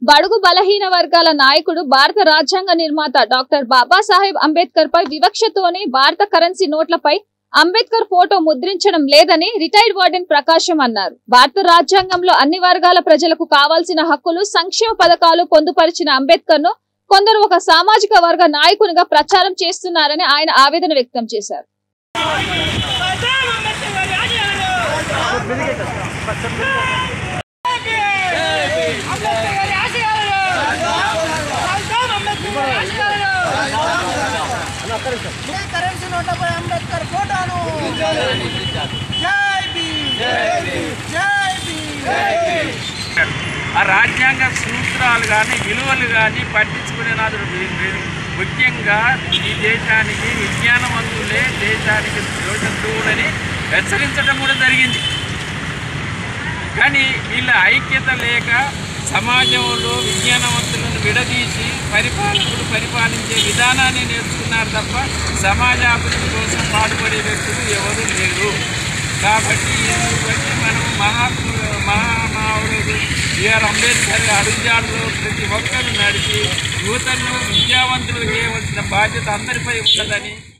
బడుగు బలహీన వర్గాల నాయకుడు భారత రాజ్యాంగ నిర్మాత డాక్టర్ బాబాసాహెబ్ అంబేద్కర్ పై వివక్షతోనే భారత కరెన్సీ నోట్లపై అంబేద్కర్ ఫోటో ముద్రించడం లేదని రిటైర్డ్ వార్డెన్ ప్రకాశం అన్నారు భారత రాజ్యాంగంలో అన్ని వర్గాల ప్రజలకు కావాల్సిన హక్కులు సంక్షేమ పథకాలు పొందుపరిచిన అంబేద్కర్ ను కొందరు ఒక సామాజిక వర్గ నాయకునిగా ప్రచారం చేస్తున్నారని ఆయన ఆవేదన వ్యక్తం చేశారు కరెన్సీ నోట్లపై అంబేద్కర్ ఫోటోను జై భీమ్ జై భీమ్ ఆ రాజ్యాంగ సూత్రాలు కానీ విలువలు కానీ పట్టించుకునే నాదుడు వీ- వీ- ముఖ్యంగా ఈ దేశానికి విజ్ఞానవంతులే దేశానికి యోజంతువులని హెచ్చరించడం కూడా జరిగింది కానీ వీళ్ళ ఐక్యత లేక సమాజంలో విజ్ఞానవంతులను విడదీసి పరిపాలకులు పరిపాలించే విధానాన్ని నేర్చుకున్నారు తప్ప సమాజాభివృద్ధి కోసం పాటుపడే వ్యక్తులు ఎవరు లేరు కాబట్టి దీన్ని బట్టి మనం మహాత్ములు మహామావుడు బిఆర్ అంబేద్కర్ అడుగుజాడులో ప్రతి ఒక్కరు నడిచి యువతను విద్యావంతులు చేయవలసిన బాధ్యత అందరిపై ఉన్నదని